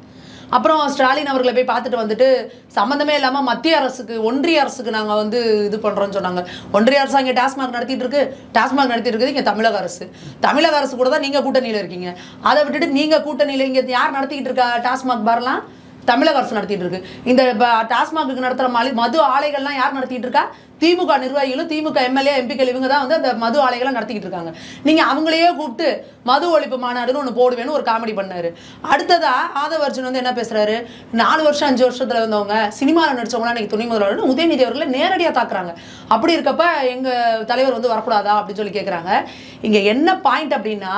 அப்புறம் ஸ்டாலின் அவர்களை போய் பார்த்துட்டு வந்துட்டு சம்மந்தமே இல்லாமல் மத்திய அரசுக்கு ஒன்றிய அரசுக்கு நாங்கள் வந்து இது பண்ணுறோன்னு சொன்னாங்க ஒன்றிய அரசு அங்கே டாஸ்மாக் நடத்திட்டு இருக்கு டாஸ்மாக் நடத்திட்டு இருக்குது இங்கே தமிழக அரசு தமிழக அரசு கூட தான் நீங்கள் கூட்டணியில் இருக்கீங்க அதை விட்டுட்டு நீங்கள் கூட்டணியில் இங்கே யார் நடத்திக்கிட்டு இருக்கா டாஸ்மாக் பாரெல்லாம் தமிழக அரசு நடத்திட்டு இருக்கு இந்த ப- டாஸ்மாகுக்கு நடத்துகிற மலி மது ஆலைகள்லாம் யார் நடத்திட்டு இருக்கா திமுக நிர்வாகிகளும் திமுக எம்எல்ஏ எம்பிக்கள் இவங்க தான் வந்து அந்த மது ஆலைகளை நடத்திக்கிட்டு இருக்காங்க நீங்கள் அவங்களையே கூப்பிட்டு மது ஒழிப்பு மாநாடுன்னு ஒன்று போடுவேன்னு ஒரு காமெடி பண்ணாரு அடுத்ததா ஆதவர்ஜன் வந்து என்ன பேசுறாரு நாலு வருஷம் அஞ்சு வருஷத்துல வந்தவங்க சினிமாவில் நடிச்சவங்களாம் இன்னைக்கு துணை முதல்வர் உதயநிதி அவர்களை நேரடியாக தாக்குறாங்க அப்படி இருக்கப்ப எங்க தலைவர் வந்து வரக்கூடாதா அப்படின்னு சொல்லி கேட்குறாங்க இங்க என்ன பாயிண்ட் அப்படின்னா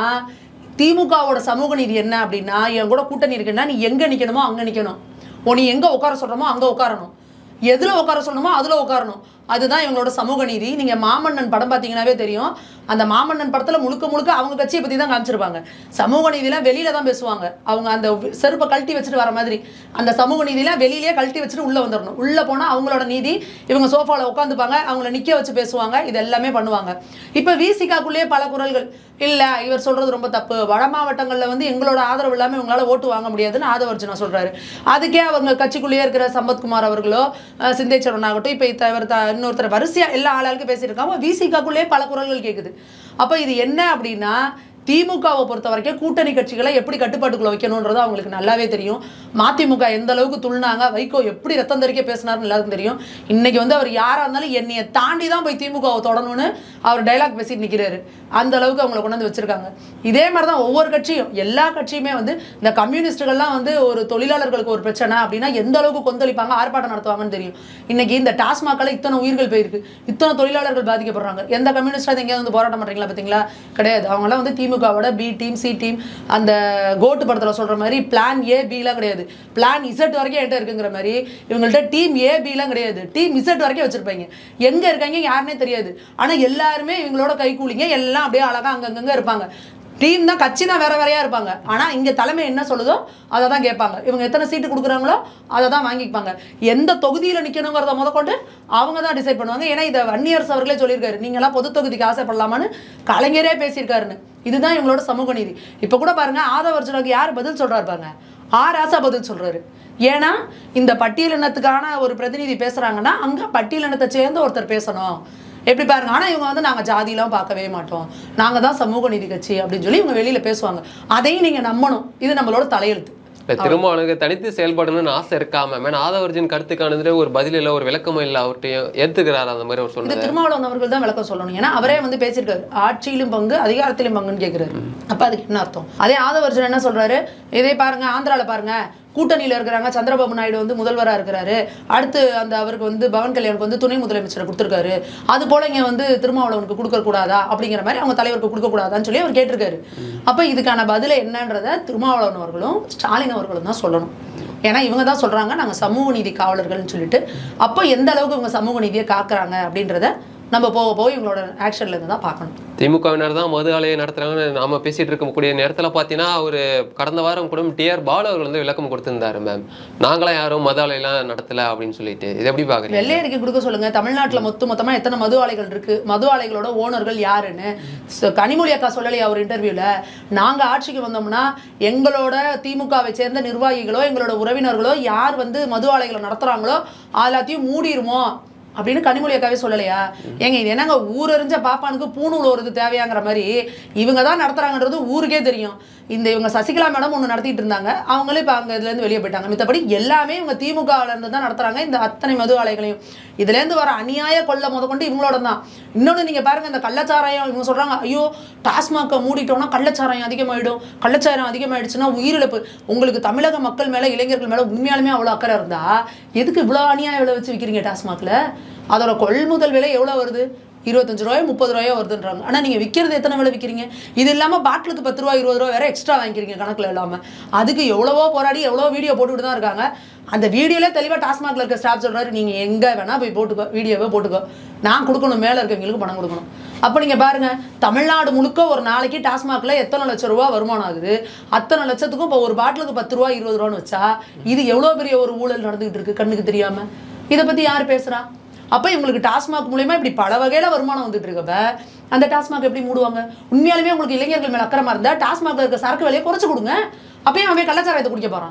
திமுகவோட சமூக நீதி என்ன அப்படின்னா என் கூட கூட்டணி இருக்குன்னா நீ எங்க நிக்கணுமோ அங்க நிக்கணும் ஓ நீ எங்க உட்கார சொல்றோமோ அங்க உட்காரணும் எதுல உட்கார சொல்லணுமோ அதுல உட்காரணும் அதுதான் இவங்களோட சமூக நீதி நீங்க மாமன்னன் படம் பார்த்தீங்கன்னாவே தெரியும் அந்த மாமன்னன் படத்துல முழுக்க முழுக்க அவங்க கட்சியை பத்தி தான் காமிச்சிருப்பாங்க சமூக நீதிலாம் வெளியில தான் பேசுவாங்க அவங்க அந்த செருப்பை கழட்டி வச்சுட்டு வர மாதிரி அந்த சமூக நீதிலாம் வெளியிலே கழட்டி வச்சுட்டு உள்ள வந்துடணும் உள்ள போனா அவங்களோட நீதி இவங்க சோஃபால உட்காந்துப்பாங்க அவங்கள நிக்க வச்சு பேசுவாங்க இது எல்லாமே பண்ணுவாங்க இப்ப விசிகாக்குள்ளேயே பல குரல்கள் இல்ல இவர் சொல்றது ரொம்ப தப்பு வட மாவட்டங்கள்ல வந்து எங்களோட ஆதரவு இல்லாம இவங்களால ஓட்டு வாங்க முடியாதுன்னு ஆதவர்ஜனா சொல்றாரு அதுக்கே அவங்க கட்சிக்குள்ளேயே இருக்கிற சம்பத்குமார் அவர்களோ அஹ், சிந்தேஸ்வரன் ஆகட்டும் இப்ப இத்த- இவர் த- இன்னொருத்தர் வரிசையா எல்லா ஆளாளுக்கும் பேசியிருக்காங்க விசிகாக்குள்ளேயே பல குரல்கள் கேக்குது அப்ப இது என்ன அப்படின்னா திமுகவை பொறுத்த வரைக்கும் கூட்டணி கட்சிகளை எப்படி கட்டுப்பாட்டுக்குள்ள வைக்கணுன்றது அவங்களுக்கு நல்லாவே தெரியும் மதிமுக எந்த அளவுக்கு துள்ளினாங்க வைகோ எப்படி ரத்தம் தெரிக்க பேசினாருன்னு எல்லாருக்கும் தெரியும் இன்னைக்கு வந்து அவர் யாரா இருந்தாலும் என்னைய தாண்டி தான் போய் திமுகவை தொடணும்னு அவர் டைலாக் பேசிட்டு நிக்கிறாரு அந்த அளவுக்கு அவங்களை கொண்டு வந்து வச்சிருக்காங்க இதே மாதிரி தான் ஒவ்வொரு கட்சியும் எல்லா கட்சியுமே வந்து இந்த கம்யூனிஸ்டுகள்லாம் வந்து ஒரு தொழிலாளர்களுக்கு ஒரு பிரச்சனை அப்படின்னா எந்த அளவுக்கு கொந்தளிப்பாங்க ஆர்ப்பாட்டம் நடத்துவாங்கன்னு தெரியும் இன்னைக்கு இந்த டாஸ்மாக்கால இத்தனை உயிர்கள் போயிருக்கு இத்தனை தொழிலாளர்கள் பாதிக்கப்படுறாங்க எந்த கம்யூனிஸ்டாக எங்கேயாவது வந்து போராட்டம் பண்றீங்களா பார்த்தீங்களா கிடையாது அவங்களாம் வந்து திமுகவோட பி டீம் சி டீம் அந்த கோட்டு படத்தில் சொல்ற மாதிரி பிளான் ஏ பிலாம் கிடையாது பிளான் இசட் வரைக்கும் என்கிட்ட இருக்குங்கிற மாதிரி இவங்கள்ட்ட டீம் ஏ பிலாம் கிடையாது டீம் இசட் வரைக்கும் வச்சிருப்பாங்க எங்க இருக்காங்க யாருன்னே தெரியாது ஆனா எல்லாருமே இவங்களோட கைக்கூலிங்க எல்லாம் அப்படியே அழகா அங்கங்க இருப்பாங்க டீம் தான் கட்சி தான் வேற வேறையா இருப்பாங்க ஆனா இங்க தலைமை என்ன சொல்லுதோ அதை தான் கேட்பாங்க இவங்க எத்தனை சீட்டு கொடுக்குறாங்களோ அதை தான் வாங்கிப்பாங்க எந்த தொகுதியில நிக்கணுங்கிறத முதற்கொண்டு அவங்க தான் டிசைட் பண்ணுவாங்க ஏன்னா இதை வன்னியரசு அவர்களே சொல்லியிருக்காரு நீங்களாம் பொது தொகுதிக்கு ஆசைப்படலாமான்னு கலைஞரே பேசியிருக்காருன்னு இதுதான் இவங்களோட சமூக நீதி இப்ப கூட பாருங்க ஆதவர்ஜனுக்கு யார் பதில் சொல்றாரு பாருங்க ஆர் ஆசா பதில் சொல்றாரு ஏன்னா இந்த பட்டியலினத்துக்கான ஒரு பிரதிநிதி பேசுறாங்கன்னா அங்க பட்டியலினத்தை சேர்ந்த ஒருத்தர் பேசணும் எப்படி பாருங்க ஆனா இவங்க வந்து நாங்க ஜாதிலாம் பார்க்கவே மாட்டோம் நாங்க தான் சமூக நீதி கட்சி அப்படின்னு சொல்லி இவங்க வெளியில பேசுவாங்க அதையும் நீங்க நம்பணும் இது நம்மளோட தலையெழுத்து இல்ல திருமாவளவுக்கு தனித்து செயல்படணும்னு ஆசை இருக்காம மேம் ஆதவர்ஜின் கருத்துக்கானது ஒரு பதில் இல்ல ஒரு விளக்கமும் இல்ல அவர்கிட்டயும் ஏத்துக்கிறாரு அந்த மாதிரி அவர் இது சொன்னது திருமாவளவன் அவர்கள் தான் விளக்கம் சொல்லணும் ஏன்னா அவரே வந்து பேசியிருக்காரு ஆட்சியிலும் பங்கு அதிகாரத்திலும் பங்குன்னு கேட்கிறாரு அப்ப அதுக்கு என்ன அர்த்தம் அதே ஆதவர்ஜன் என்ன சொல்றாரு இதே பாருங்க ஆந்திரால பாருங்க கூட்டணியில இருக்கிறாங்க சந்திரபாபு நாயுடு வந்து முதல்வரா இருக்கிறாரு அடுத்து அந்த அவருக்கு வந்து பவன் கல்யாணுக்கு வந்து துணை முதலமைச்சரை கொடுத்துருக்காரு அது போல இங்க வந்து திருமாவளவனுக்கு கொடுக்க கூடாதா அப்படிங்கிற மாதிரி அவங்க தலைவருக்கு கொடுக்க கூடாதான்னு சொல்லி அவர் கேட்டிருக்காரு அப்ப இதுக்கான பதில என்னன்றத திருமாவளவன் அவர்களும் ஸ்டாலின் அவர்களும் தான் சொல்லணும் ஏன்னா இவங்க தான் சொல்றாங்க நாங்க சமூக நீதி காவலர்கள்னு சொல்லிட்டு அப்போ எந்த அளவுக்கு இவங்க சமூக நீதியை காக்குறாங்க அப்படின்றத நம்ம போக போக இவங்களோட ஆக்ஷன்ல இருந்து தான் பார்க்கணும் திமுகவினர் தான் மது ஆலையை நடத்துறாங்கன்னு நாம பேசிட்டு இருக்கக்கூடிய நேரத்துல பாத்தீங்கன்னா ஒரு கடந்த வாரம் கூட டிஆர் பாலு அவர்கள் வந்து விளக்கம் கொடுத்திருந்தாரு மேம் நாங்களாம் யாரும் மது ஆலையெல்லாம் நடத்தல அப்படின்னு சொல்லிட்டு இது எப்படி பாக்குறீங்க வெள்ளை அறிக்கை கொடுக்க சொல்லுங்க தமிழ்நாட்டுல மொத்த மொத்தமா எத்தனை மது ஆலைகள் இருக்கு மது ஆலைகளோட ஓனர்கள் யாருன்னு ச- கனிமொழி அக்கா சொல்லலையா ஒரு இன்டர்வியூல நாங்க ஆட்சிக்கு வந்தோம்னா எங்களோட திமுகவை சேர்ந்த நிர்வாகிகளோ எங்களோட உறவினர்களோ யார் வந்து மது ஆலைகளை நடத்துறாங்களோ எல்லாத்தையும் மூடிருமோ அப்படின்னு கனிமொழி அக்காவே சொல்லலையா ஏங்க இது என்னங்க ஊரறிஞ்ச பாப்பானுக்கு பூணூல் வருது தேவையாங்கிற மாதிரி இவங்க தான் நடத்துறாங்கன்றது ஊருக்கே தெரியும் இந்த இவங்க சசிகலா மேடம் ஒன்று நடத்திட்டு இருந்தாங்க அவங்களே இப்போ அங்கே இதுலேருந்து வெளியே போயிட்டாங்க மித்தபடி எல்லாமே இவங்க திமுகவில் இருந்து தான் நடத்துறாங்க இந்த அத்தனை மது ஆலைகளையும் இதுலேருந்து வர அநியாய கொள்ள முதற்கொண்டு இவங்களோட தான் இன்னொன்று நீங்கள் பாருங்க இந்த கள்ளச்சாராயம் இவங்க சொல்கிறாங்க ஐயோ டாஸ்மாகை மூடிட்டோம்னா கள்ளச்சாராயம் அதிகமாயிடும் கள்ளச்சாராயம் அதிகமாயிடுச்சுன்னா உயிரிழப்பு உங்களுக்கு தமிழக மக்கள் மேலே இளைஞர்கள் மேலே உண்மையாலுமே அவ்வளோ அக்கறை இருந்தா எதுக்கு இவ்வளோ அநியாய விலை வச்சு விற்கிறீங்க டாஸ்மாகில் அதோட கொள்முதல் விலை எவ்வளோ வருது இருபத்தஞ்சு ரூபாயோ முப்பது ரூபாயோ வருதுன்றாங்க ஆனால் நீங்கள் விற்கிறது எத்தனை விலை விற்கிறீங்க இது இல்லாமல் பாட்டிலுக்கு பத்து ரூபா இருபது ரூபா வேற எக்ஸ்ட்ரா வாங்கிக்கிறீங்க கணக்கில் இல்லாமல் அதுக்கு எவ்வளவோ போராடி எவ்வளோ வீடியோ போட்டுக்கிட்டு தான் இருக்காங்க அந்த வீடியோலே தெளிவாக டாஸ்மாகில் இருக்க ஸ்டாஃப் சொல்கிறாரு நீங்கள் எங்கே வேணால் போய் போட்டுக்கோ வீடியோவே போட்டுக்கோ நான் கொடுக்கணும் மேலே இருக்கவங்களுக்கு பணம் கொடுக்கணும் அப்போ நீங்கள் பாருங்க தமிழ்நாடு முழுக்க ஒரு நாளைக்கு டாஸ்மாகில் எத்தனை லட்சம் ரூபா வருமானம் ஆகுது அத்தனை லட்சத்துக்கும் இப்போ ஒரு பாட்டிலுக்கு பத்து ரூபா இருபது ரூபான்னு வச்சா இது எவ்வளோ பெரிய ஒரு ஊழல் நடந்துகிட்டு இருக்கு கண்ணுக்கு தெரியாமல் இதை பற்றி யார் பேசுகிறா அப்போ இவங்களுக்கு டாஸ்மாக் மூலயமா இப்படி பல வகையில் வருமானம் வந்துட்டு இருக்கப்ப அந்த டாஸ்மாக் எப்படி மூடுவாங்க உண்மையாலுமே உங்களுக்கு இளைஞர்கள் மேலே அக்கறமா இருந்தால் டாஸ்மாக்ல இருக்க சரக்கு விலையை குறைச்சு கொடுங்க அப்பயும் அவன் போய் கள்ளச்சாராயத்தை குடிக்க போகிறான்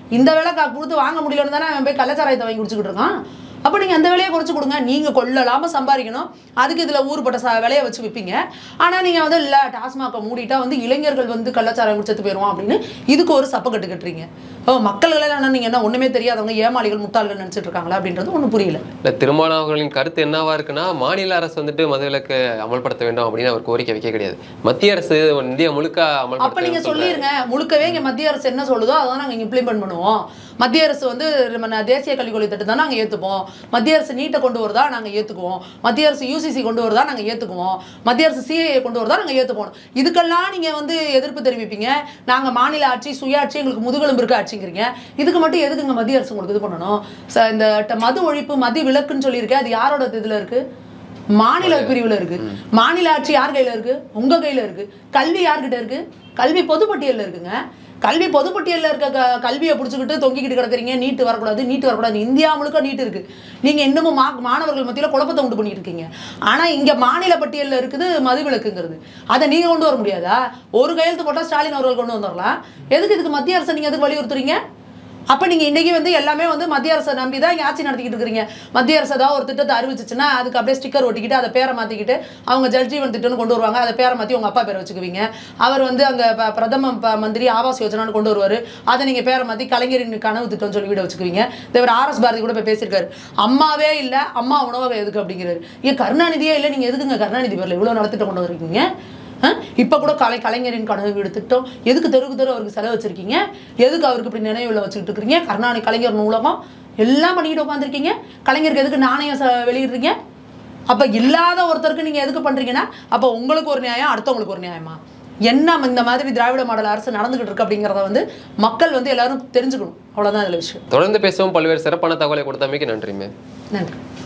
இந்த வேலை கா கொடுத்து வாங்க முடியலன்னு தானே அவன் போய் கள்ளச்சாராயத்தை வாங்கி குடிச்சுக்கிட்டு இருக்கான் அப்போ நீங்கள் அந்த விலையை குறைச்சு கொடுங்க நீங்கள் கொள்ளலாமல் சம்பாதிக்கணும் அதுக்கு இதில் ஊறுபட்ட ச விலையை வச்சு விற்பீங்க ஆனால் நீங்கள் வந்து இல்லை டாஸ்மாகை மூடிட்டா வந்து இளைஞர்கள் வந்து கள்ளச்சாராயம் குடிச்சத்து போயிடுவோம் அப்படின்னு இதுக்கு ஒரு சப்ப கட்டு கட்டுறீங்க ஓ மக்கள்கள் எல்லாம் நீங்கள் என்ன ஒன்றுமே தெரியாதவங்க ஏமாளிகள் முட்டாள்கள் நினச்சிட்டு இருக்காங்களா அப்படின்றது ஒன்றும் புரியல இல்லை திருமாவளவன் அவர்களின் கருத்து என்னவா இருக்குன்னா மாநில அரசு வந்துட்டு மதுவிலக்கு அமல்படுத்த வேண்டும் அப்படின்னு அவர் கோரிக்கை வைக்க கிடையாது மத்திய அரசு இந்தியா முழுக்க அப்ப அமல்படுத்த நீங்க வேண்டும் சொல்றாரு. சொல்லிருங்க முழுக்கவே இங்க மத்திய அரசு என்ன சொல்லுதோ அதான் நாங்க இம்ப்ளிமெண்ட் பண்ணுவோம் மத்திய அரசு வந்து நம்ம ந- தேசிய கல்விக் கொள்கை திட்டம் தான் நாங்க ஏத்துப்போம் மத்திய அரசு நீட்டை கொண்டு வருதா நாங்க ஏத்துக்குவோம் மத்திய அரசு யூசிசி கொண்டு வருதா நாங்க ஏத்துக்குவோம் மத்திய அரசு சிஏஏ கொண்டு வருதா நாங்க ஏத்துப்போம் இதுக்கெல்லாம் நீங்க வந்து எதிர்ப்பு தெரிவிப்பீங்க நாங்க மாநில ஆட்சி சுயாட்சி எங்களுக்கு முதுகெலும்பு இருக்க ஆட்சிங்கிறீங்க இதுக்கு மட்டும் எதுக்குங்க மத்திய அரசு உங்களுக்கு இது பண்ணணும் ச- இந்த ட- மது ஒழிப்பு மது விலக்குன்னு சொல்லியிருக்கேன் அது யாரோட இதுல இருக்கு மாநில பிரிவுல இருக்கு மாநில ஆட்சி யார் கையில இருக்கு உங்க கையில இருக்கு கல்வி யார்கிட்ட இருக்கு கல்வி பொதுப்பட்டியல்ல இருக்குங்க கல்வி பொதுப்பட்டியல்ல இருக்க க- கல்வியை பிடிச்சிக்கிட்டு தொங்கிக்கிட்டு கிடக்குறீங்க நீட்டு வரக்கூடாது நீட்டு வரக்கூடாது இந்தியா முழுக்க நீட் இருக்கு நீங்க இன்னமும் மா மாணவர்கள் மத்தியில குழப்பத்தை உண்டு பண்ணிட்டு இருக்கீங்க ஆனா இங்க மாநில பட்டியல்ல இருக்குது மதுவிலக்குங்கிறது அதை நீங்க கொண்டு வர முடியாதா ஒரு கையெழுத்து போட்டா ஸ்டாலின் அவர்கள் கொண்டு வந்துடலாம் எதுக்கு இதுக்கு மத்திய அரசு நீங்க எதுக்கு வலியுறுத்துறீங்க அப்போ நீங்கள் இன்றைக்கி வந்து எல்லாமே வந்து மத்திய அரசை நம்பி தான் இங்கே ஆட்சி நடத்திக்கிட்டு இருக்கிறீங்க மத்திய அரசு ஏதாவது ஒரு திட்டத்தை அறிவிச்சிச்சுன்னா அதுக்கு அப்படியே ஸ்டிக்கர் ஒட்டிக்கிட்டு அதை பேரை மாற்றிக்கிட்டு அவங்க ஜல்ஜீவன் திட்டம்னு கொண்டு வருவாங்க அதை பேரை மாற்றி உங்கள் அப்பா பேரை வச்சுக்குவீங்க அவர் வந்து அங்கே பிரதம ப- மந்திரி ஆவாஸ் யோஜனான்னு கொண்டு வருவார் அதை நீங்கள் பேரை மாற்றி கலைஞரின் கனவு திட்டம்னு சொல்லி வீட வச்சுக்குவீங்க இவர் ஆர்எஸ் பாரதி கூட போய் பேசியிருக்காரு அம்மாவே இல்லை அம்மா உணவகம் எதுக்கு அப்படிங்கிறாரு ஏன் கருணாநிதியே இல்லை நீங்கள் எதுக்குங்க கருணாநிதி பேரில் இவ்வளோ நலத்திட்டம் கொண்டு வந்திருக்கீங்க இப்போ கூட கலை கலைஞரின் கனவு வீடு திட்டம் எதுக்கு தெருக்கு தெரு அவருக்கு செலவு வச்சிருக்கீங்க எதுக்கு அவருக்கு இப்படி நினைவுல வச்சுக்கிட்டு இருக்கிறீங்க கருணாநிதி கலைஞர் நூலகம் எல்லாம் பண்ணிக்கிட்டு உட்காந்துருக்கீங்க கலைஞருக்கு எதுக்கு நாணயம் ச- வெளியிடுறீங்க அப்போ இல்லாத ஒருத்தருக்கு நீங்கள் எதுக்கு பண்ணுறீங்கன்னா அப்போ உங்களுக்கு ஒரு நியாயம் அடுத்தவங்களுக்கு ஒரு நியாயமா என்ன இந்த மாதிரி திராவிட மாடல் அரசு நடந்துகிட்டு இருக்கு அப்படிங்கிறத வந்து மக்கள் வந்து எல்லாரும் தெரிஞ்சுக்கணும் அவ்வளோதான் இதில் விஷயம் தொடர்ந்து பேசுவோம் பல்வேறு சிறப்பான தகவலை கொடுத்தமைக்கு நன்றி மேம் நன்றி